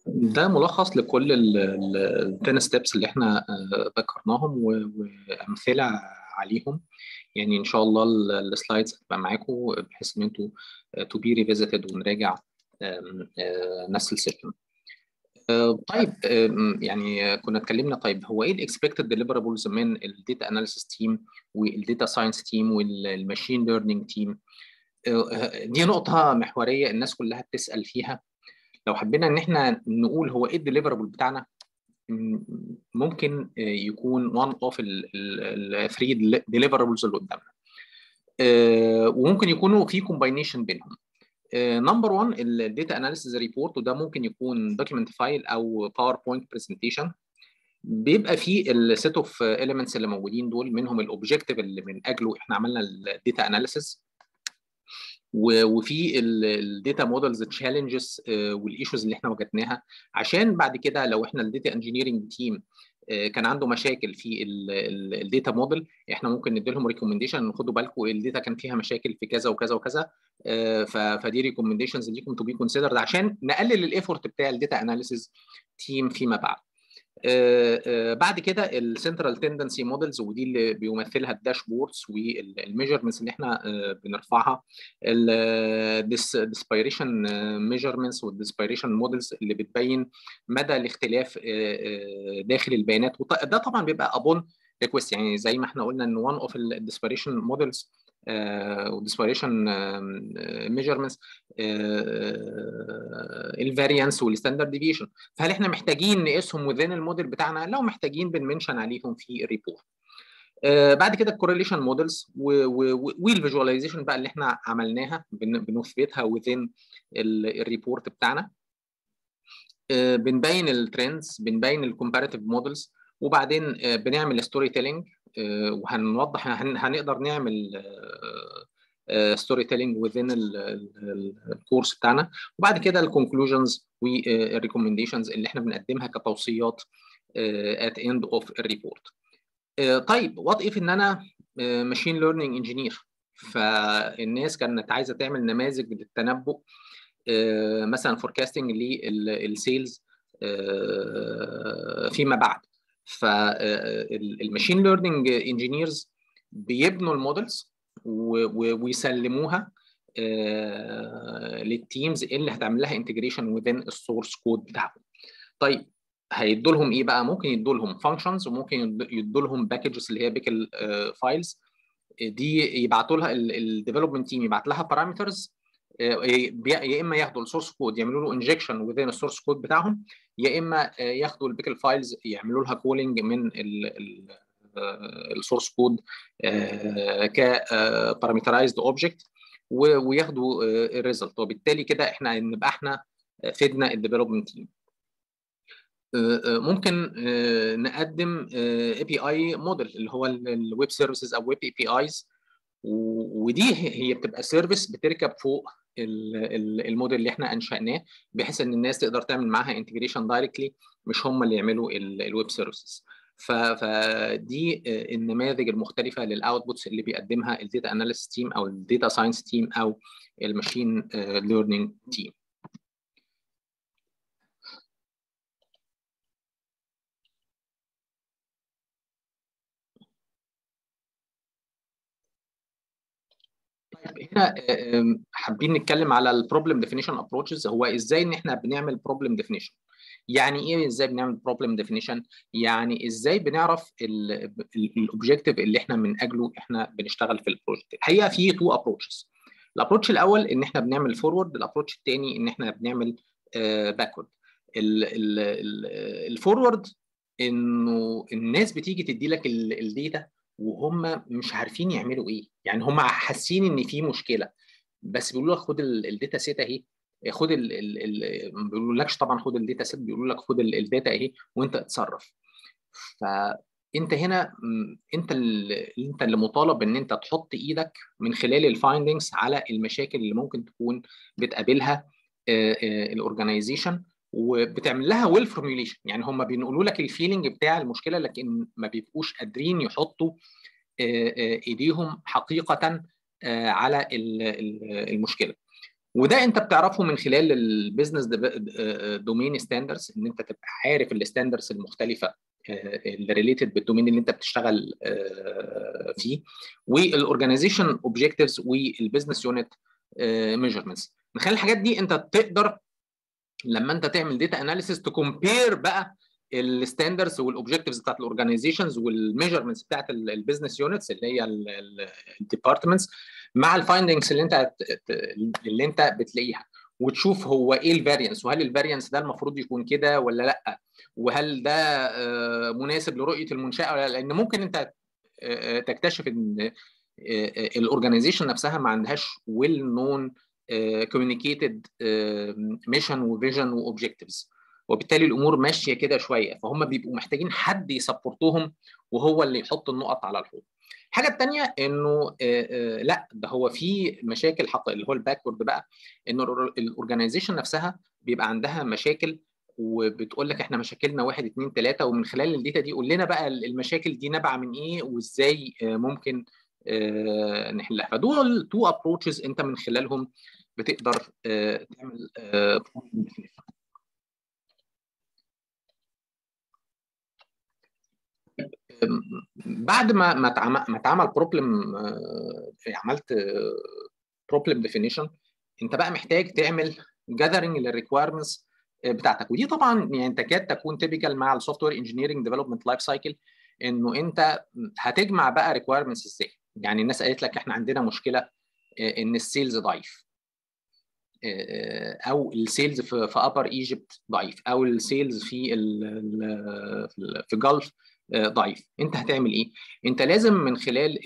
ده ملخص لكل ال 10 ستيبس اللي احنا ذكرناهم وامثله عليهم يعني ان شاء الله السلايدز هتبقى معاكم بحيث ان انتوا تو بي ريفيزيتد ونراجع نفس السيشن طيب يعني كنا اتكلمنا طيب هو ايه الاكسبكتد ديليفرابلز من الداتا اناليسيس تيم والداتا ساينس تيم والماشين ليرنينج تيم دي نقطه محوريه الناس كلها بتسال فيها لو حبينا ان احنا نقول هو ايه الديليفرابل بتاعنا ممكن يكون one of الثري deliverables اللي قدامنا وممكن يكونوا في كومباينيشن بينهم نمبر 1 الداتا اناليسيز ريبورت وده ممكن يكون دوكيمنت فايل او باوربوينت برزنتيشن بيبقى فيه السيت اوف اليمنتس اللي موجودين دول منهم الاوبجيكتيف اللي من اجله احنا عملنا الداتا اناليسيز وفي الداتا مودلز تشالنجز والايشوز اللي احنا وجدناها عشان بعد كده لو احنا الداتا انجينيرنج تيم كان عنده مشاكل في الداتا موديل احنا ممكن ندي لهم ريكومنديشن خدوا بالكم الداتا كان فيها مشاكل في كذا وكذا وكذا فدي ريكومنديشنز ليكم تو بي كونسيدرد عشان نقلل الايفورت بتاع الداتا اناليسيز تيم فيما بعد بعد كده السنترال تندنسي مودلز ودي اللي بيمثلها الداشبوردز والميجرمنتس اللي احنا بنرفعها الديسبيريشن ميجرمنتس والديسبيريشن مودلز اللي بتبين مدى الاختلاف داخل البيانات وده طبعا بيبقى ابون ريكوست يعني زي ما احنا قلنا ان one اوف الديسبيريشن مودلز والديسبيريشن ميجرمنتس الفاريانس والستاندرد ديفيشن فهل احنا محتاجين نقيسهم وذين الموديل بتاعنا لو محتاجين بنمنشن عليهم في الريبورت بعد كده الكورليشن مودلز والفيجواليزيشن بقى اللي احنا عملناها بنثبتها وذين الريبورت بتاعنا بنبين الترندز بنبين الكومباريتيف مودلز وبعدين بنعمل ستوري تيلينج وهنوضح هنقدر نعمل ستوري تيلينج وذين الكورس بتاعنا وبعد كده الكونكلوجنز والريكومنديشنز اللي احنا بنقدمها كتوصيات ات اند اوف الريبورت طيب وات اف ان انا ماشين ليرنينج انجينير فالناس كانت عايزه تعمل نماذج للتنبؤ مثلا فوركاستنج للسيلز فيما بعد فالماشين ليرنينج انجينيرز بيبنوا المودلز ويسلموها للتيمز اللي هتعمل لها انتجريشن وذين السورس كود بتاعهم طيب هيدوا لهم ايه بقى ممكن يدوا لهم فانكشنز وممكن يدوا لهم باكجز اللي هي بيكل فايلز دي يبعتوا لها الديفلوبمنت تيم يبعت لها بارامترز يا اما ياخدوا السورس كود يعملوا له انجكشن وذين السورس كود بتاعهم يا اما ياخدوا البيكل فايلز يعملوا لها كولينج من السورس كود ك بارامترايزد اوبجكت وياخدوا الريزلت وبالتالي كده احنا نبقى احنا فدنا الديفلوبمنت تيم ممكن نقدم اي بي اي موديل اللي هو الويب سيرفيسز او ويب اي بي ايز ودي هي بتبقى سيرفيس بتركب فوق الموديل اللي احنا انشاناه بحيث ان الناس تقدر تعمل معاها انتجريشن دايركتلي مش هم اللي يعملوا الويب سيرفيسز فدي النماذج المختلفه للاوتبوتس اللي بيقدمها الداتا اناليسيس تيم او الداتا ساينس تيم او الماشين ليرنينج تيم هنا حابين نتكلم على البروبلم ديفينيشن ابروتشز هو ازاي ان احنا بنعمل بروبلم ديفينيشن يعني ايه ازاي بنعمل بروبلم ديفينيشن يعني ازاي بنعرف الاوبجيكتيف اللي احنا من اجله احنا بنشتغل في البروجكت الحقيقه في تو ابروتشز الابروتش الاول ان احنا بنعمل فورورد الابروتش الثاني ان احنا بنعمل باكورد الفورورد انه الناس بتيجي تدي لك الداتا وهم مش عارفين يعملوا ايه يعني هم حاسين ان في مشكله بس بيقولوا لك خد الداتا سيت اهي خد ال ال ما بيقولولكش طبعا خد الداتا سيت بيقولوا لك خد الداتا اهي وانت اتصرف فانت هنا انت اللي انت اللي مطالب ان انت تحط ايدك من خلال الفايندنجز على المشاكل اللي ممكن تكون بتقابلها الاورجنايزيشن وبتعمل لها ويل فورميوليشن يعني هم بينقلوا لك الفيلينج بتاع المشكله لكن ما بيبقوش قادرين يحطوا ايديهم حقيقه على المشكله وده انت بتعرفه من خلال البيزنس دومين ستاندرز ان انت تبقى عارف الستاندرز المختلفه اللي ريليتد بالدومين اللي انت بتشتغل فيه والاورجنايزيشن اوبجكتيفز والبيزنس يونت ميجرمنتس من خلال الحاجات دي انت تقدر لما انت تعمل داتا اناليسيس تكومبير بقى الستاندرز والاوبجكتيفز بتاعت الاورجنايزيشنز والميجرمنتس بتاعت البيزنس يونتس اللي هي الديبارتمنتس مع الفايندنجز اللي انت اللي انت بتلاقيها وتشوف هو ايه الفارينس وهل الفارينس ده المفروض يكون كده ولا لا وهل ده مناسب لرؤيه المنشاه ولا لا لان ممكن انت تكتشف ان الاورجنايزيشن نفسها ما عندهاش ويل نون كوميونيكيتد ميشن وفيجن واوبجكتيفز وبالتالي الامور ماشيه كده شويه فهم بيبقوا محتاجين حد يسبورتهم وهو اللي يحط النقط على الحروف الحاجه الثانيه انه لا ده هو في مشاكل حق اللي هو الباكورد بقى انه الاورجنايزيشن نفسها بيبقى عندها مشاكل وبتقول لك احنا مشاكلنا واحد اثنين ثلاثه ومن خلال الداتا دي قول لنا بقى المشاكل دي نابعه من ايه وازاي ممكن نحلها فدول تو ابروتشز انت من خلالهم بتقدر تعمل بعد ما ما اتعمل ما اتعمل بروبلم عملت بروبلم ديفينيشن انت بقى محتاج تعمل جاذرنج للريكويرمنتس بتاعتك ودي طبعا يعني تكاد تكون تيبيكال مع السوفت وير انجينيرنج ديفلوبمنت لايف سايكل انه انت هتجمع بقى ريكويرمنتس ازاي يعني الناس قالت لك احنا عندنا مشكله ان السيلز ضعيف او السيلز في في ابر ايجيبت ضعيف او السيلز في ال في جلف ضعيف انت هتعمل ايه انت لازم من خلال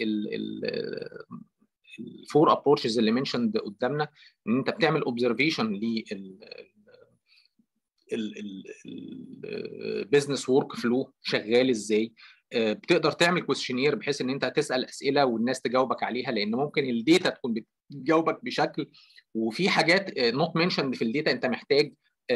الفور ابروتشز اللي منشند قدامنا ان انت بتعمل اوبزرفيشن لل البيزنس ورك فلو شغال ازاي بتقدر تعمل كويشنير بحيث ان انت تسال اسئله والناس تجاوبك عليها لان ممكن الداتا تكون بتجاوبك بشكل وفي حاجات نوت منشند في الداتا انت محتاج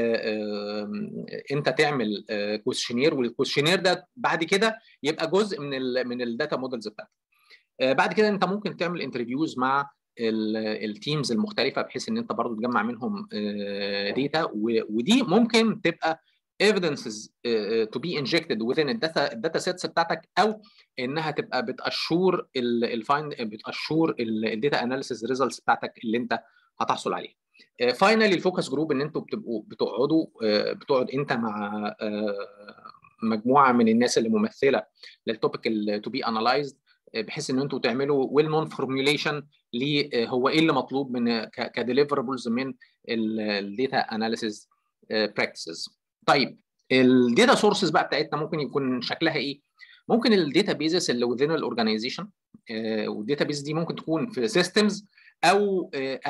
انت تعمل كويشنير والكويشنير ده بعد كده يبقى جزء من ال من الداتا مودلز بتاعتك بعد كده انت ممكن تعمل انترفيوز مع التيمز المختلفه بحيث ان انت برضو تجمع منهم داتا ودي ممكن تبقى evidences to be injected within الداتا الداتا سيتس بتاعتك او انها تبقى بتاشور الفاين بتاشور الداتا اناليسيز ريزلتس بتاعتك اللي انت هتحصل عليها فاينلي الفوكس جروب ان انتوا بتبقوا بتقعدوا بتقعد انت مع مجموعه من الناس اللي ممثله للتوبيك تو بي انالايزد بحيث ان انتوا تعملوا ويل نون فورميوليشن هو ايه اللي مطلوب من كديليفربلز من الداتا اناليسيز براكتسز طيب الداتا سورسز بقى بتاعتنا ممكن يكون شكلها ايه ممكن الداتا بيزز اللي within الاورجنايزيشن والداتا بيز دي ممكن تكون في سيستمز او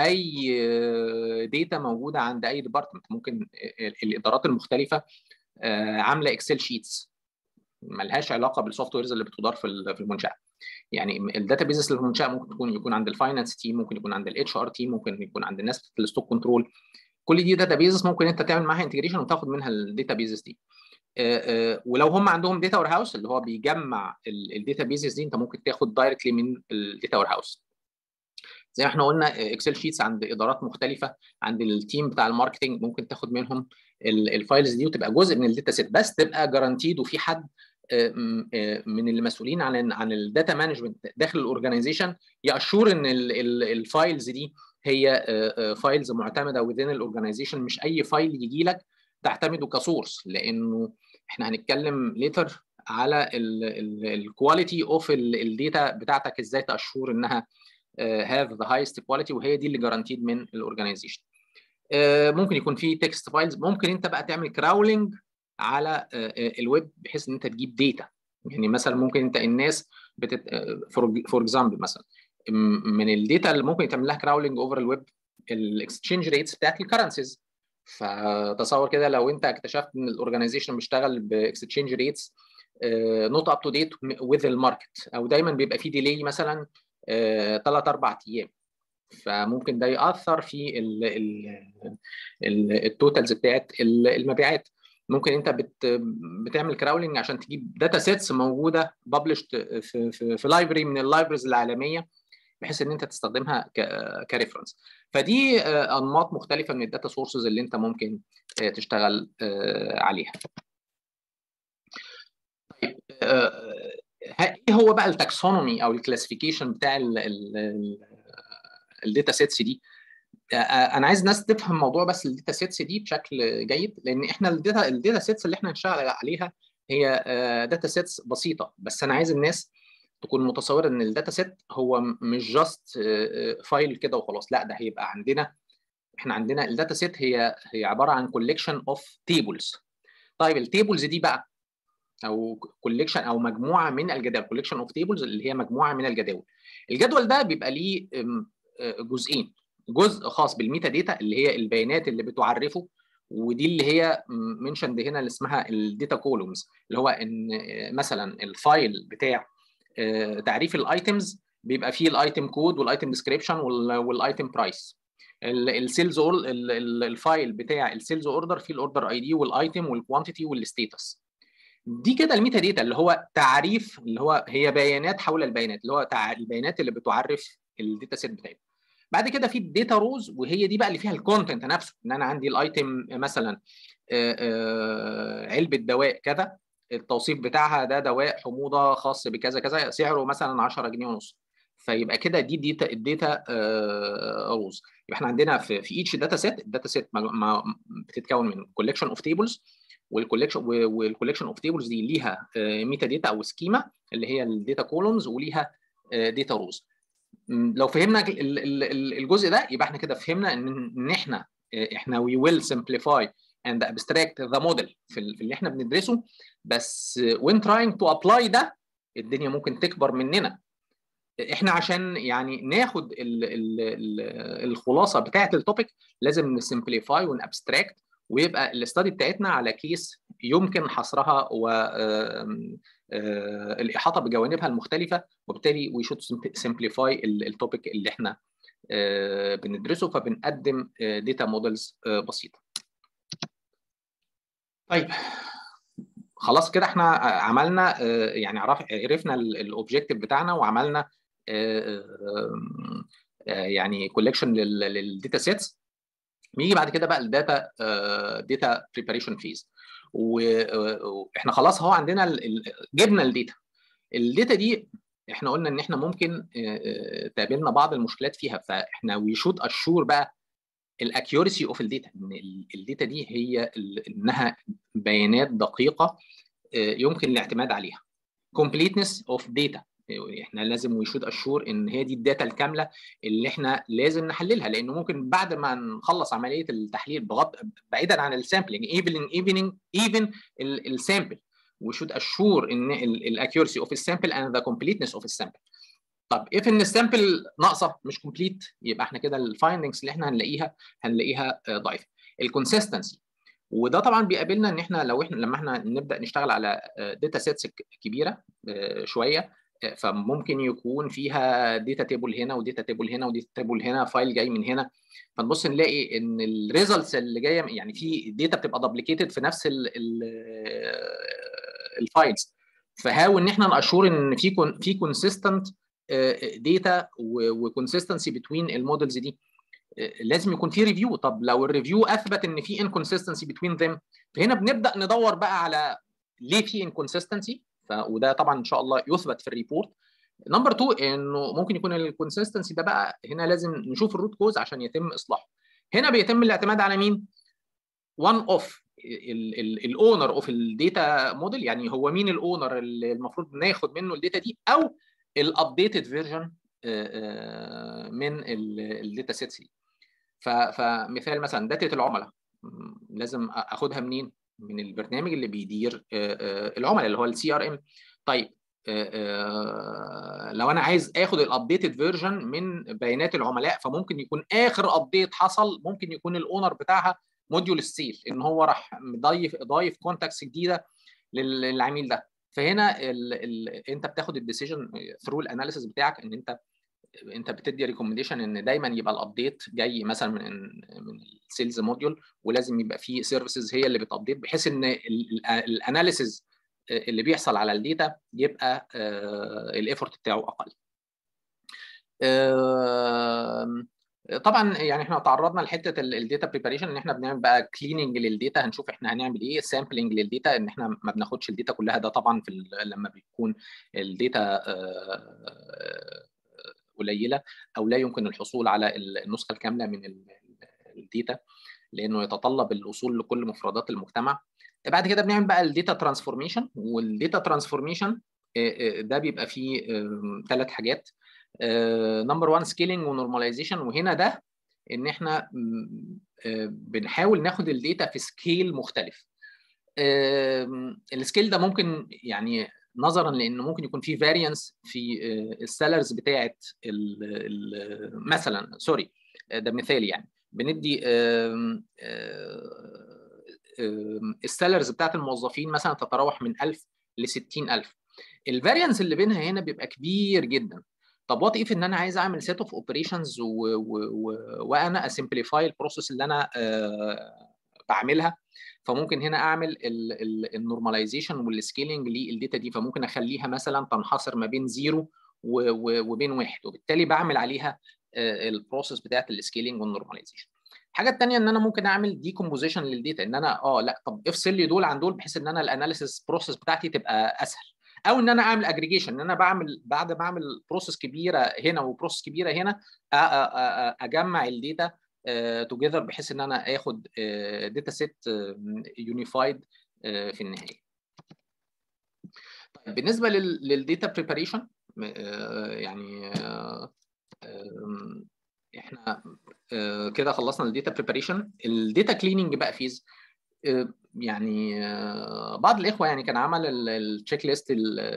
اي داتا موجوده عند اي ديبارتمنت ممكن الادارات المختلفه عامله اكسل شيتس ملهاش علاقه بالسوفت ويرز اللي بتدار في المنشاه يعني الداتا بيزس اللي في المنشاه ممكن تكون يكون عند الفاينانس تيم ممكن يكون عند الاتش ار تيم ممكن يكون عند الناس في الستوك كنترول كل دي داتا بيزس ممكن انت تعمل معاها انتجريشن وتاخد منها الداتا بيزس دي ولو هم عندهم داتا وير هاوس اللي هو بيجمع الداتا بيزس دي انت ممكن تاخد دايركتلي من الداتا وير هاوس زي ما احنا قلنا اكسل شيتس عند ادارات مختلفه عند التيم بتاع الماركتنج ممكن تاخد منهم الفايلز دي وتبقى جزء من الداتا سيت بس تبقى جارانتيد وفي حد من المسؤولين عن عن الداتا مانجمنت داخل الاورجنايزيشن ياشور ان الفايلز دي هي فايلز معتمده within الاورجنايزيشن مش اي فايل يجي لك تعتمده كسورس لانه احنا هنتكلم ليتر على الكواليتي اوف الداتا بتاعتك ازاي تاشور انها هاف ذا هايست كواليتي وهي دي اللي جارانتيد من الاورجنايزيشن ممكن يكون في تكست فايلز ممكن انت بقى تعمل كراولنج على الويب بحيث ان انت تجيب داتا يعني مثلا ممكن انت الناس بتت فور اكزامبل مثلا من الداتا اللي ممكن تعمل لها كراولنج اوفر الويب الاكسشينج ريتس بتاعت الكرنسيز فتصور كده لو انت اكتشفت ان الاورجنايزيشن بيشتغل باكسشينج ريتس نوت اب تو ديت وذ الماركت او دايما بيبقى في ديلي مثلا ثلاث اربع ايام فممكن ده ياثر في التوتالز بتاعت المبيعات ممكن انت بت بتعمل كراولنج عشان تجيب داتا سيتس موجوده ببلشت في في, في لايبرري من اللايبرز العالميه بحيث ان انت تستخدمها كريفرنس فدي انماط مختلفه من الداتا سورسز اللي انت ممكن تشتغل عليها طيب ايه هو بقى التاكسونومي او الكلاسيفيكيشن بتاع الداتا سيتس دي انا عايز الناس تفهم موضوع بس الداتا سيتس دي بشكل جيد لان احنا الداتا الداتا سيتس اللي احنا هنشتغل عليها هي داتا سيتس بسيطه بس انا عايز الناس تكون متصوره ان الداتا سيت هو مش جاست فايل كده وخلاص لا ده هيبقى عندنا احنا عندنا الداتا سيت هي هي عباره عن كوليكشن اوف تيبلز طيب التيبلز دي بقى او كوليكشن او مجموعه من الجداول كوليكشن اوف تيبلز اللي هي مجموعه من الجداول الجدول ده بيبقى ليه جزئين جزء خاص بالميتا داتا اللي هي البيانات اللي بتعرفه ودي اللي هي منشند هنا اللي اسمها الداتا كولومز اللي هو ان مثلا الفايل بتاع تعريف الايتمز بيبقى فيه الايتم كود والايتم ديسكريبشن والايتم برايس السيلز الفايل بتاع السيلز اوردر فيه الاوردر اي دي والايتم والكوانتيتي والستيتس دي كده الميتا داتا اللي هو تعريف اللي هو هي بيانات حول البيانات اللي هو البيانات اللي بتعرف الداتا سيت بتاعتنا بعد كده في الداتا روز وهي دي بقى اللي فيها الكونتنت نفسه ان انا عندي الايتم مثلا علبه دواء كذا التوصيف بتاعها ده دواء حموضه خاص بكذا كذا سعره مثلا 10 جنيه ونص فيبقى كده دي ديتا الداتا روز يبقى احنا عندنا في في ايتش داتا سيت الداتا سيت بتتكون من كولكشن اوف تيبلز والكولكشن والكولكشن اوف تيبلز دي ليها ميتا داتا او سكيما اللي هي الداتا كولومز وليها داتا روز لو فهمنا الجزء ده يبقى احنا كده فهمنا ان احنا احنا وي ويل سمبليفاي اند ابستراكت ذا موديل في اللي احنا بندرسه بس وين تراينج تو ابلاي ده الدنيا ممكن تكبر مننا احنا عشان يعني ناخد ال ال ال الخلاصه بتاعه التوبيك لازم نسمبليفاي ونابستراكت ويبقى الاستادي بتاعتنا على كيس يمكن حصرها و الاحاطه بجوانبها المختلفه وبالتالي وي شود سمبليفاي التوبيك اللي احنا بندرسه فبنقدم داتا مودلز بسيطه. طيب خلاص كده احنا عملنا يعني عرفنا الاوبجيكتيف بتاعنا وعملنا يعني كولكشن للداتا سيتس نيجي بعد كده بقى الداتا داتا بريباريشن فيز واحنا خلاص اهو عندنا جبنا الداتا الداتا دي احنا قلنا ان احنا ممكن تقابلنا بعض المشكلات فيها فاحنا وي شود اشور بقى الاكيورسي اوف الداتا ان الداتا دي هي انها بيانات دقيقه يمكن الاعتماد عليها completeness of data احنا لازم وي شود اشور ان هي دي الداتا الكامله اللي احنا لازم نحللها لانه ممكن بعد ما نخلص عمليه التحليل بغض بعيدا عن السامبلنج ايفن ايفن ايفن السامبل وي شود اشور ان الاكيورسي اوف السامبل اند ذا completeness اوف السامبل طب اف ان السامبل ناقصه مش كومبليت يبقى احنا كده الفايندنجز اللي احنا هنلاقيها هنلاقيها ضعيفه الكونسيستنسي وده طبعا بيقابلنا ان احنا لو احنا لما احنا نبدا نشتغل على داتا سيتس كبيره شويه فممكن يكون فيها داتا تيبل هنا وداتا تيبل هنا وداتا تيبل هنا فايل جاي من هنا فنبص نلاقي ان الريزلتس اللي جايه يعني في داتا بتبقى دوبليكيتد في نفس الفايلز فهاو ان احنا ناشور ان في في كونسيستنت داتا وكونسيستنسي بتوين المودلز دي لازم يكون في ريفيو طب لو الريفيو اثبت ان في انكونسيستنسي بتوين ذيم فهنا بنبدا ندور بقى على ليه في انكونسيستنسي وده طبعا ان شاء الله يثبت في الريبورت نمبر 2 انه ممكن يكون الكونسيستنسي ده بقى هنا لازم نشوف الروت كوز عشان يتم اصلاحه هنا بيتم الاعتماد على مين وان اوف الاونر اوف الداتا موديل يعني هو مين الاونر اللي المفروض ناخد منه الداتا دي او الابديتد فيرجن من الداتا سيتس دي فمثال مثلا داتا العملاء لازم اخدها منين من البرنامج اللي بيدير العملاء اللي هو السي ار ام طيب لو انا عايز اخد الابديتد فيرجن من بيانات العملاء فممكن يكون اخر ابديت حصل ممكن يكون الاونر بتاعها موديول السيل ان هو راح ضايف ضايف كونتاكتس جديده للعميل ده فهنا ال ال انت بتاخد الديسيجن ثرو الاناليسيس بتاعك ان انت انت بتدي ريكومنديشن ان دايما يبقى الابديت جاي مثلا من من السيلز موديول ولازم يبقى في سيرفيسز هي اللي بتابديت بحيث ان الاناليسيز اللي بيحصل على الداتا يبقى الايفورت بتاعه اقل. طبعا يعني احنا تعرضنا لحته الداتا بريباريشن ان احنا بنعمل بقى كليننج للداتا هنشوف احنا هنعمل ايه سامبلنج للداتا ان احنا ما بناخدش الداتا كلها ده طبعا في لما بيكون الداتا قليله او لا يمكن الحصول على النسخه الكامله من الداتا لانه يتطلب الوصول لكل مفردات المجتمع بعد كده بنعمل بقى الداتا ترانسفورميشن والداتا ترانسفورميشن ده بيبقى فيه ثلاث حاجات نمبر 1 سكيلينج ونورماليزيشن وهنا ده ان احنا بنحاول ناخد الداتا في سكيل مختلف السكيل ده ممكن يعني نظرا لان ممكن يكون في فاريانس في السالرز بتاعه مثلا سوري ده مثال يعني بندي السالرز بتاعت الموظفين مثلا تتراوح من 1000 ل 60000 الفاريانس اللي بينها هنا بيبقى كبير جدا طب وات اف ان انا عايز اعمل سيت اوف اوبريشنز وانا اسمبليفاي البروسيس اللي انا بعملها فممكن هنا اعمل النورماليزيشن والسكيلينج للداتا دي فممكن اخليها مثلا تنحصر ما بين زيرو وبين واحد وبالتالي بعمل عليها البروسيس بتاعت السكيلينج والنورماليزيشن الحاجه الثانيه ان انا ممكن اعمل ديكومبوزيشن للداتا ان انا اه لا طب افصل لي دول عن دول بحيث ان انا الاناليسيس بروسيس بتاعتي تبقى اسهل او ان انا اعمل اجريجيشن ان انا بعمل بعد ما اعمل بروسيس كبيره هنا وبروسيس كبيره هنا اجمع الداتا توجذر بحيث ان انا اخد داتا سيت يونيفايد في النهايه طيب بالنسبه للداتا بريباريشن يعني احنا كده خلصنا الداتا بريباريشن الداتا كليننج بقى فيز يعني بعض الاخوه يعني كان عمل التشيك ليست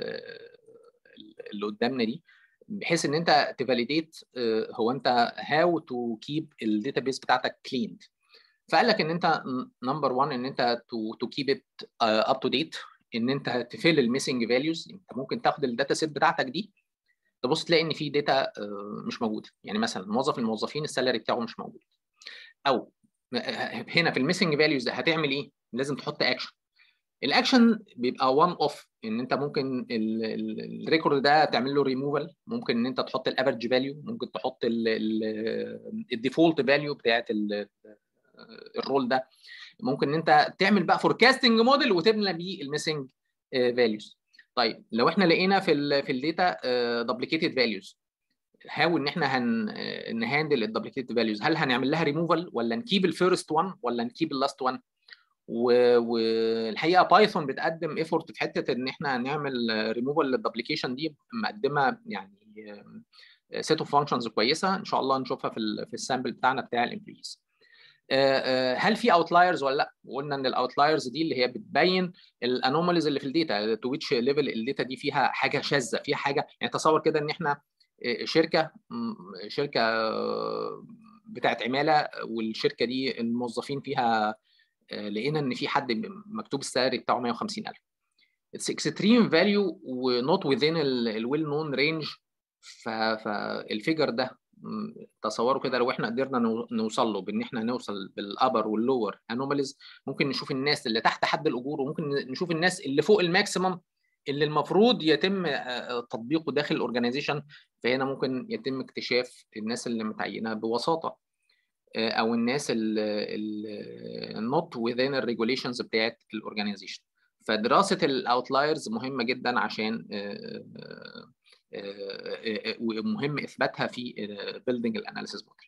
اللي قدامنا دي بحيث ان انت تفاليديت هو انت هاو تو كيب الداتا بيس بتاعتك كليند فقال لك ان انت نمبر 1 ان انت تو كيب ات اب تو ديت ان انت تفل الميسنج فاليوز انت ممكن تاخد الداتا سيت بتاعتك دي تبص تلاقي ان في داتا مش موجوده يعني مثلا موظف الموظفين السالري بتاعه مش موجود او هنا في الميسنج فاليوز ده هتعمل ايه لازم تحط اكشن الاكشن بيبقى وان اوف ان انت ممكن الريكورد ده تعمل له ريموفال ممكن ان انت تحط الافرج فاليو ممكن تحط الديفولت فاليو بتاعت الرول ده ممكن ان انت تعمل بقى فوركاستنج موديل وتبني بيه الميسنج فاليوز طيب لو احنا لقينا في ال في الداتا دوبليكيتد فاليوز هاو ان احنا هن نهاندل الدوبليكيتد فاليوز هل هنعمل لها ريموفال ولا نكيب الفيرست وان ولا نكيب اللاست وان والحقيقه بايثون بتقدم ايفورت في حته ان احنا نعمل ريموفال للدبليكيشن دي مقدمه يعني سيت اوف فانكشنز كويسه ان شاء الله نشوفها في في السامبل بتاعنا بتاع الامبلويز هل في اوتلايرز ولا لا؟ وقلنا ان الاوتلايرز دي اللي هي بتبين الانوماليز اللي في الداتا تو ويتش ليفل الداتا دي فيها حاجه شاذه فيها حاجه يعني تصور كده ان احنا شركه شركه بتاعت عماله والشركه دي الموظفين فيها لقينا ان في حد مكتوب السالري بتاعه 150000 اتس اكستريم فاليو ونوت within الويل نون رينج فالفيجر ده تصوروا كده لو احنا قدرنا نوصل له بان احنا نوصل بالابر واللور انوماليز ممكن نشوف الناس اللي تحت حد الاجور وممكن نشوف الناس اللي فوق الماكسيمم اللي المفروض يتم تطبيقه داخل الاورجنايزيشن فهنا ممكن يتم اكتشاف الناس اللي متعينه بوساطه او الناس اللي نوت within الريجوليشنز بتاعت الاورجنايزيشن فدراسه الاوتلايرز مهمه جدا عشان ومهم اثباتها في بيلدينج الاناليسيس موديل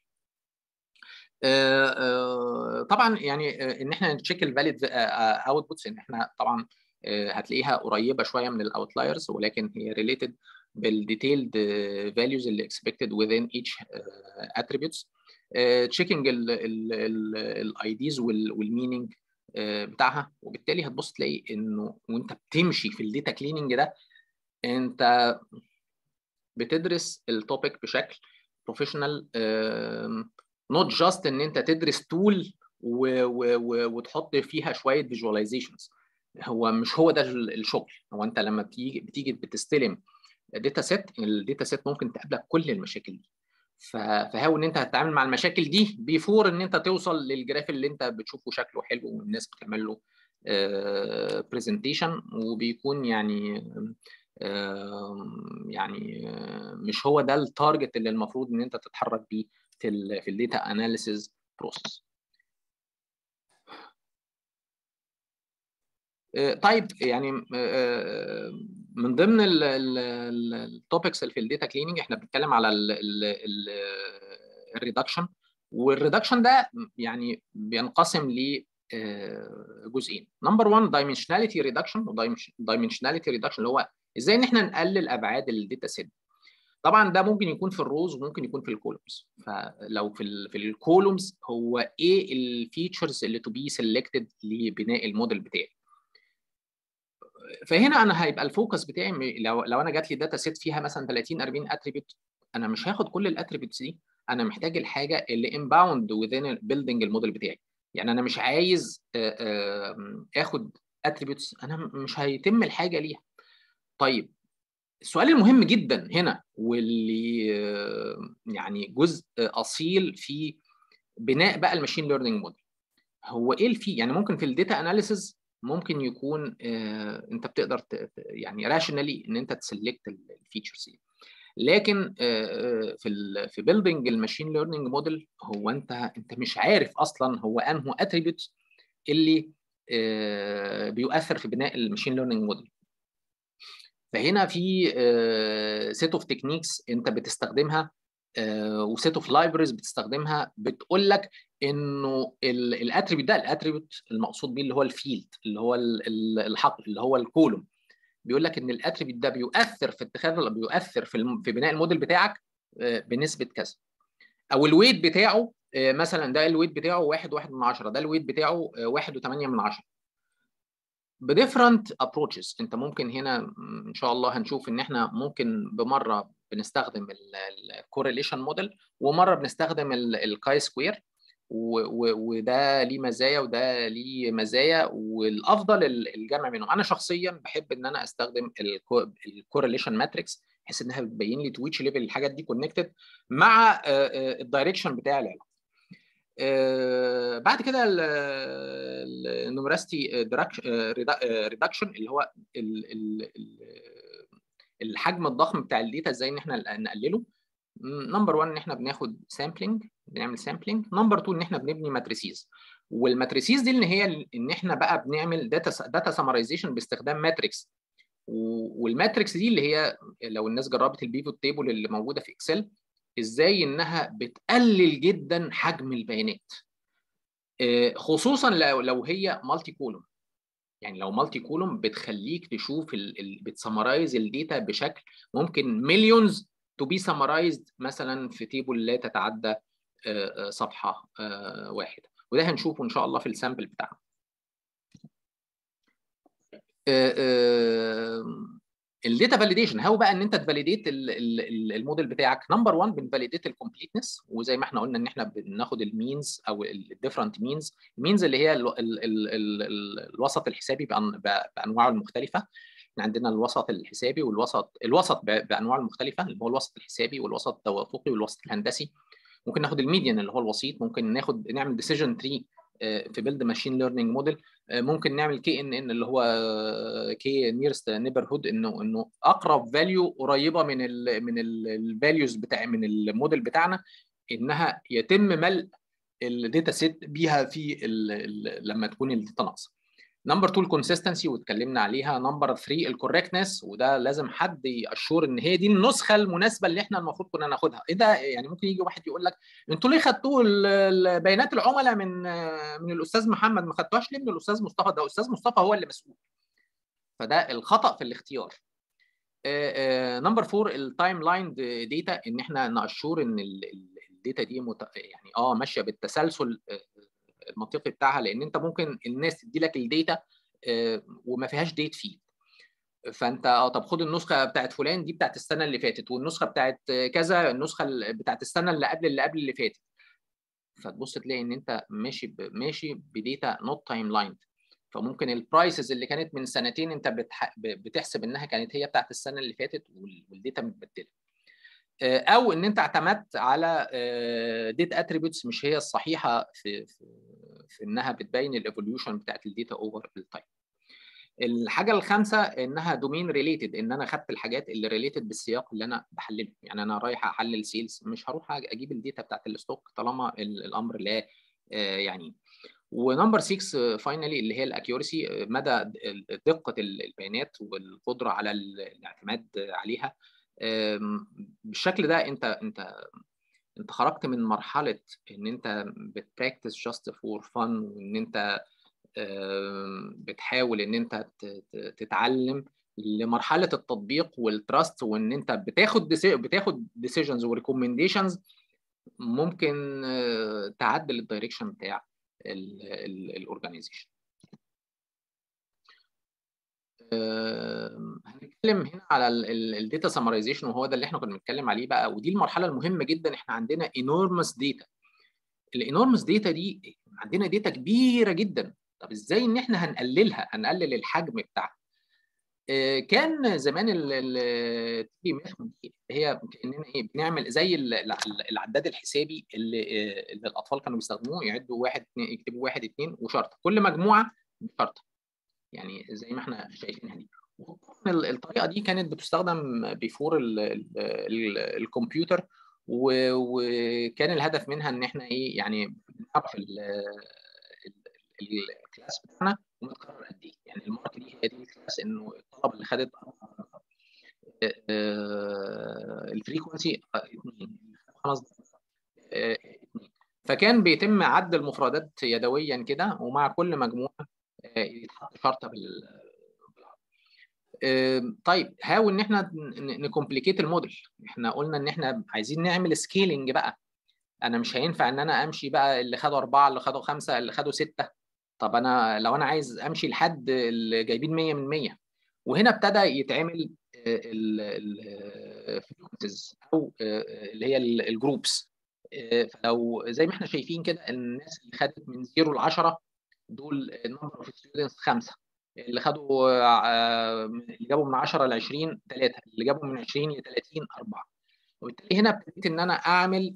طبعا يعني ان احنا نتشيك الفاليد اوتبوتس ان احنا طبعا هتلاقيها قريبه شويه من الاوتلايرز ولكن هي ريليتد بالديتيلد فاليوز اللي expected within each attributes تشيكنج الاي ديز والميننج بتاعها وبالتالي هتبص تلاقي انه وانت بتمشي في الداتا كليننج ده انت بتدرس التوبيك بشكل بروفيشنال نوت جاست ان انت تدرس تول وتحط فيها شويه فيجواليزيشنز هو مش هو ده الشغل هو انت لما بتيجي بتيجي بتستلم داتا سيت الداتا سيت ممكن تقابلك كل المشاكل دي فهاو ان انت هتتعامل مع المشاكل دي بيفور ان انت توصل للجراف اللي انت بتشوفه شكله حلو والناس بتعمل له برزنتيشن وبيكون يعني يعني مش هو ده التارجت اللي المفروض ان انت تتحرك بيه في ال في الداتا اناليسيز بروسيس طيب يعني من ضمن التوبكس اللي في الداتا كليننج احنا بنتكلم على الريدكشن والريدكشن ده يعني بينقسم ل جزئين نمبر 1 دايمنشناليتي ريدكشن ودايمنشناليتي ريدكشن اللي هو ازاي ان احنا نقلل ابعاد الداتا سيت طبعا ده ممكن يكون في الروز وممكن يكون في الكولومز فلو في ال في الكولومز هو ايه الفيتشرز اللي تو بي سيلكتد لبناء الموديل بتاعي فهنا انا هيبقى الفوكس بتاعي لو لو انا جات لي داتا سيت فيها مثلا 30 40 اتريبيوت انا مش هاخد كل الاتريبيوتس دي انا محتاج الحاجه اللي انباوند وذين بيلدينج الموديل بتاعي يعني انا مش عايز اخد اتريبيوتس انا مش هيتم الحاجه ليها طيب السؤال المهم جدا هنا واللي يعني جزء اصيل في بناء بقى الماشين ليرنينج موديل هو ايه الفي يعني ممكن في الداتا اناليسز ممكن يكون انت بتقدر يعني راشنالي ان انت تسلكت الفيتشرز دي لكن في ال في بيلدينج الماشين ليرنينج موديل هو انت انت مش عارف اصلا هو انه اتريبيوت اللي بيؤثر في بناء الماشين ليرنينج موديل فهنا في سيت اوف تكنيكس انت بتستخدمها وسيت اوف لايبرز بتستخدمها بتقول لك انه الاتريبيوت ده الاتريبيوت المقصود بيه اللي هو الفيلد اللي هو الحقل اللي هو الكولوم بيقول لك ان الاتريبيوت ده بيؤثر في اتخاذ بيؤثر في في بناء الموديل بتاعك بنسبه كذا او الويت بتاعه مثلا ده الويت بتاعه 1 1 من 10 ده الويت بتاعه 1 و8 من 10 بديفرنت ابروتشز انت ممكن هنا ان شاء الله هنشوف ان احنا ممكن بمره بنستخدم الكورليشن موديل ومره بنستخدم الكاي سكوير وده ليه مزايا وده ليه مزايا والافضل الجمع بينهم انا شخصيا بحب ان انا استخدم الكورليشن ماتريكس بحيث انها بتبين لي تو ويتش ليفل الحاجات دي كونكتد مع الدايركشن بتاع العلاقه بعد كده النومراستي ريدكشن اللي هو الحجم الضخم بتاع الداتا ازاي ان احنا نقلله نمبر 1 ان احنا بناخد سامبلنج بنعمل سامبلنج نمبر 2 ان احنا بنبني ماتريسيز والماتريسيز دي اللي هي ان احنا بقى بنعمل داتا داتا سمرايزيشن باستخدام ماتريكس والماتريكس دي اللي هي لو الناس جربت البيفوت تيبل اللي موجوده في اكسل ازاي انها بتقلل جدا حجم البيانات خصوصا لو هي مالتي كولوم يعني لو مالتي كولوم بتخليك تشوف بتسمرايز الداتا بشكل ممكن مليونز تو بي سمرايزد مثلا في تيبل لا تتعدى صفحه واحده وده هنشوفه ان شاء الله في السامبل بتاعنا الداتا فاليديشن هو بقى ان انت تفاليديت الموديل بتاعك نمبر 1 بنفاليديت الكومبليتنس وزي ما احنا قلنا ان احنا بناخد المينز او الديفرنت مينز المينز اللي هي ال ال ال ال الوسط الحسابي بانواعه المختلفه احنا عندنا الوسط الحسابي والوسط الوسط بانواعه المختلفه اللي هو الوسط الحسابي والوسط التوافقي والوسط الهندسي ممكن ناخد الميديان اللي هو الوسيط ممكن ناخد نعمل ديسيجن تري في بيلد ماشين ليرنينج موديل ممكن نعمل كي ان ان اللي هو كي نيرست نيبرهود انه انه اقرب فاليو قريبه من ال من الفاليوز بتاع من الموديل بتاعنا انها يتم ملء الداتا سيت بيها في ال ال لما تكون الداتا ناقصه نمبر 2 الكونسستنسي واتكلمنا عليها نمبر 3 الكوركتنس وده لازم حد ياشور ان هي دي النسخه المناسبه اللي احنا المفروض كنا ناخدها ايه ده يعني ممكن يجي واحد يقول لك انتوا ليه خدتوا بيانات العملاء من من الاستاذ محمد ما خدتوهاش ليه من الاستاذ مصطفى ده الاستاذ مصطفى هو اللي مسؤول فده الخطا في الاختيار نمبر 4 التايم لاين داتا ان احنا ناشور ان الداتا دي مت... يعني اه ماشيه بالتسلسل المنطقي بتاعها لان انت ممكن الناس تدي لك الداتا وما فيهاش ديت فيد فانت اه طب خد النسخه بتاعت فلان دي بتاعت السنه اللي فاتت والنسخه بتاعت كذا النسخه بتاعت السنه اللي قبل اللي قبل اللي فاتت فتبص تلاقي ان انت ماشي ب... ماشي بديتا نوت تايم لاين فممكن البرايسز اللي كانت من سنتين انت بتح... بتحسب انها كانت هي بتاعت السنه اللي فاتت والداتا متبدله او ان انت اعتمدت على ديت اتريبيوتس مش هي الصحيحه في, في, في انها بتبين الايفوليوشن بتاعت الداتا اوفر التايم الحاجه الخامسه انها دومين ريليتد ان انا خدت الحاجات اللي ريليتد بالسياق اللي انا بحلله يعني انا رايح احلل سيلز مش هروح اجيب الداتا بتاعت الستوك طالما الامر لا يعني ونمبر 6 فاينلي اللي هي الاكيورسي مدى دقه البيانات والقدره على الاعتماد عليها بالشكل ده انت انت انت خرجت من مرحله ان انت بتبراكتس جاست فور فن وان انت بتحاول ان انت تتعلم لمرحله التطبيق والتراست وان انت بتاخد بتاخد ديسيجنز وريكومنديشنز ممكن تعدل الدايركشن بتاع الاورجانيزيشن هنتكلم هنا على الداتا سمرايزيشن وهو ده اللي احنا كنا بنتكلم عليه بقى ودي المرحله المهمه جدا احنا عندنا انورمس داتا الانورمس داتا دي عندنا داتا كبيره جدا طب ازاي ان احنا هنقللها هنقلل الحجم بتاعها كان زمان التي ميثود دي هي كاننا ايه بنعمل زي العداد الحسابي اللي, اللي الاطفال كانوا بيستخدموه يعدوا واحد اتنين يكتبوا واحد اتنين وشرطه كل مجموعه بشرطه يعني زي ما احنا شايفينها دي الطريقه دي كانت بتستخدم بيفور الكمبيوتر وكان الهدف منها ان احنا ايه يعني نعرف الكلاس بتاعنا ومتكرر قد ايه يعني المارك دي هي دي الكلاس انه الطلبه اللي خدت الفريكونسي اثنين خلاص اثنين فكان بيتم عد المفردات يدويا كده ومع كل مجموعه يتحط شرطه بال طيب هاو ان احنا نكومبليكيت الموديل احنا قلنا ان احنا عايزين نعمل سكيلينج بقى انا مش هينفع ان انا امشي بقى اللي خدوا اربعه اللي خدوا خمسه اللي خدوا سته طب انا لو انا عايز امشي لحد اللي جايبين 100 من 100 وهنا ابتدى يتعمل الفريكونسيز او اللي هي الجروبس فلو زي ما احنا شايفين كده الناس اللي خدت من 0 ل 10 دول نمبر اوف ستودنتس خمسه اللي خدوا اللي جابوا من 10 ل 20 ثلاثه اللي جابوا من 20 ل 30 اربعه وبالتالي هنا ابتديت ان انا اعمل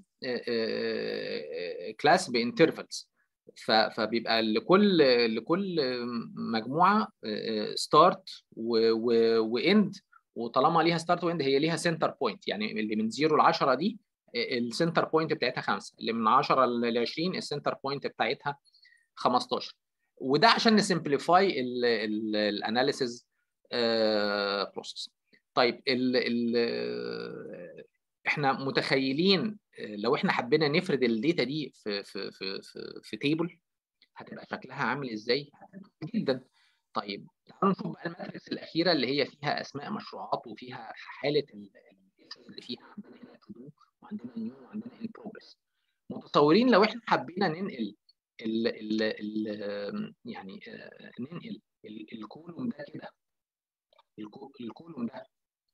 كلاس بانترفلز فبيبقى لكل لكل مجموعه ستارت واند وطالما ليها ستارت واند هي ليها سنتر بوينت يعني اللي من 0 ل 10 دي السنتر بوينت بتاعتها 5 اللي من 10 ل 20 السنتر بوينت بتاعتها 15 وده عشان نسمبليفاي الاناليسيز بروسيس طيب ال ال احنا متخيلين لو احنا حبينا نفرد الداتا دي في في في في, في تيبل هتبقى شكلها عامل ازاي؟ جدا طيب تعالوا نشوف بقى الماتريكس الاخيره اللي هي فيها اسماء مشروعات وفيها حاله اللي فيها عندنا هنا تو وعندنا نيو وعندنا ان بروجرس متصورين لو احنا حبينا ننقل ال ال ال يعني ننقل الكولوم ده كده الكولوم ده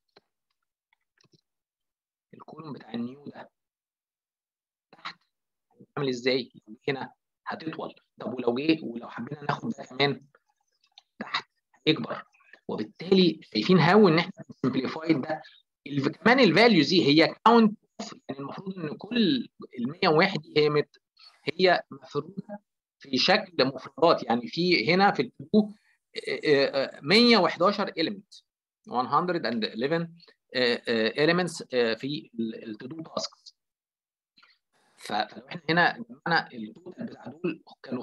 الكولوم بتاع النيو ده تحت عامل ازاي؟ هنا هتطول طب ولو جه ولو حبينا ناخد ده كمان تحت هيكبر وبالتالي شايفين هاو ان احنا سمبليفايد ده كمان الفاليوز دي هي كاونت يعني المفروض ان كل ال 101 دي هي مت هي مفروضه في شكل مفردات يعني في هنا في التو 111 element 111 elements في التو تاسكس فلو احنا هنا جمعنا التوتال بتاع دول كانوا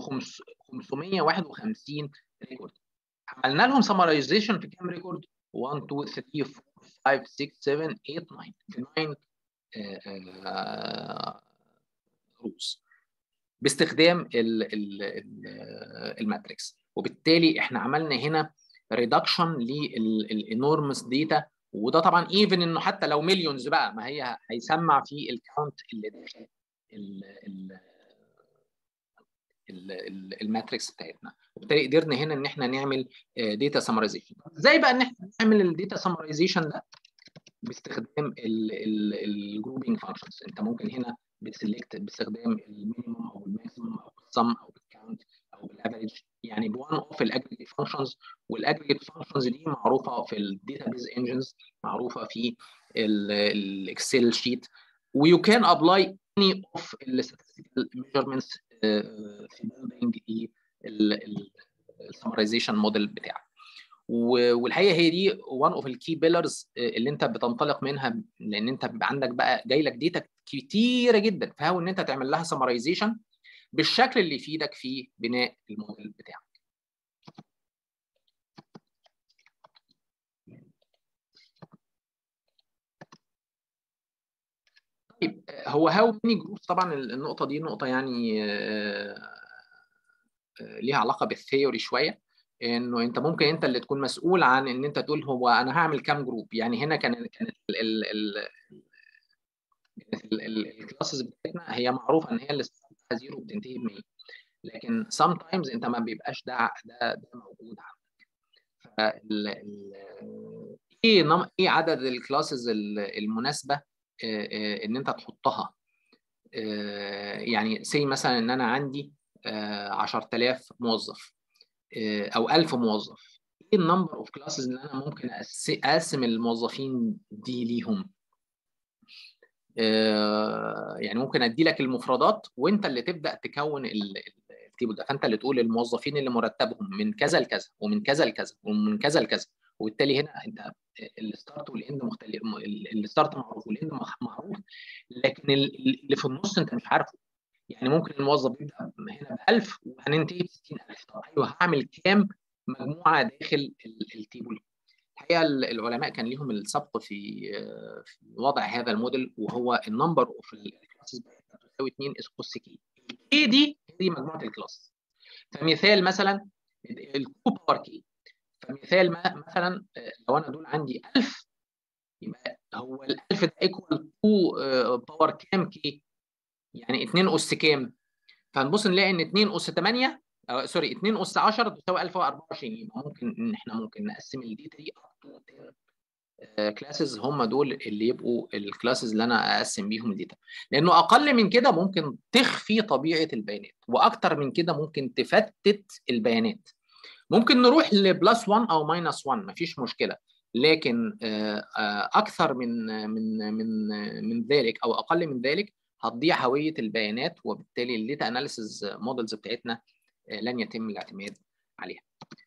551 ريكورد عملنا لهم سمرايزيشن في كام ريكورد 1 2 3 4 5 6 7 8 9 في 9 روز باستخدام الماتريكس وبالتالي احنا عملنا هنا ريدكشن للانورمس داتا وده طبعا ايفن انه حتى لو مليونز بقى ما هي هيسمع في الكاونت اللي داخل الماتريكس بتاعتنا وبالتالي قدرنا هنا ان احنا نعمل داتا سمرايزيشن ازاي بقى ان احنا نعمل الداتا سمرايزيشن ده باستخدام الجروبينج فانكشنز انت ممكن هنا بتسلكت باستخدام المينيمم او الماكسيمم او السم او الكاونت او بالافريج يعني بوان اوف الاجريجيت فانكشنز والاجريجيت فانكشنز دي معروفه في الداتابيز انجنز معروفه في الاكسل شيت ويو كان ابلاي any of the statistical measurements في building السمرايزيشن موديل بتاعك والحقيقه هي دي one اوف الكي بيلرز اللي انت بتنطلق منها لان انت بيبقى عندك بقى جاي لك ديتا كتيره جدا فهو ان انت تعمل لها سمرايزيشن بالشكل اللي يفيدك في بناء الموديل بتاعك. طيب هو هاو ماني جروبس طبعا النقطه دي نقطه يعني ليها علاقه بالثيوري شويه انه انت ممكن انت اللي تكون مسؤول عن ان انت تقول هو انا هعمل كام جروب يعني هنا كانت كانت الكلاسز بتاعتنا هي معروفه ان هي اللي زيرو بتنتهي ب 100 لكن سام تايمز انت ما بيبقاش ده ده ده موجود عندك فال ايه نم... ايه عدد الكلاسز المناسبه ان انت تحطها يعني سي مثلا ان انا عندي 10000 موظف او 1000 موظف ايه النمبر اوف كلاسز اللي انا ممكن اقسم الموظفين دي ليهم يعني ممكن ادي لك المفردات وانت اللي تبدا تكون التيبل ده فانت اللي تقول الموظفين اللي مرتبهم من كذا لكذا ومن كذا لكذا ومن كذا لكذا وبالتالي هنا انت الستارت والاند مختلف الستارت معروف والاند معروف لكن اللي في النص انت مش عارفه يعني ممكن الموظف يبدا هنا ب 1000 وهننتهي ب 60000 طب ايوه هعمل كام مجموعه داخل التيبل الحقيقه العلماء كان ليهم السبق في في وضع هذا الموديل وهو النمبر اوف الكلاسز تساوي 2 اس اس كي كي دي دي مجموعه الكلاس فمثال مثلا الكو باور كي فمثال ما مثلا لو انا دول عندي 1000 يبقى هو ال 1000 ده ايكوال كو باور كام كي يعني 2 اس كام فهنبص نلاقي ان 2 اس 8 أو سوري 2 اس 10 تساوي 1024 يبقى ممكن ان احنا ممكن نقسم الداتا دي كلاسز هم دول اللي يبقوا الكلاسز اللي انا اقسم بيهم الداتا لانه اقل من كده ممكن تخفي طبيعه البيانات واكتر من كده ممكن تفتت البيانات ممكن نروح لبلس 1 او ماينس 1 مفيش مشكله لكن اكثر من من من من ذلك او اقل من ذلك هتضيع هويه البيانات وبالتالي الداتا اناليسز مودلز بتاعتنا لن يتم الاعتماد عليها.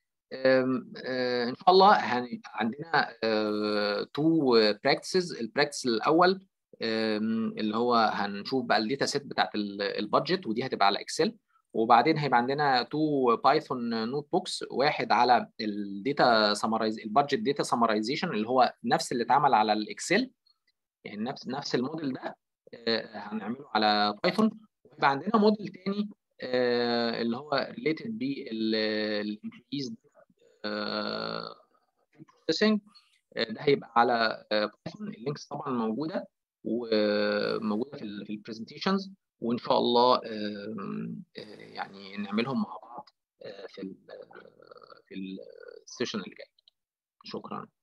ان شاء الله عندنا تو براكتسز البراكتس الاول اللي هو هنشوف بقى الداتا سيت بتاعت البادجت ودي هتبقى على اكسل وبعدين هيبقى عندنا تو بايثون نوت بوكس واحد على الداتا سمرايز البادجت داتا سمرايزيشن اللي هو نفس اللي اتعمل على الاكسل يعني نفس نفس الموديل ده هنعمله على بايثون ويبقى عندنا موديل تاني اللي هو ريليتد بالامبلويز بروسيسنج ده هيبقى على بايثون اللينكس طبعا موجوده وموجوده في في البرزنتيشنز وان شاء الله يعني نعملهم مع بعض في ال في السيشن اللي جاي شكرا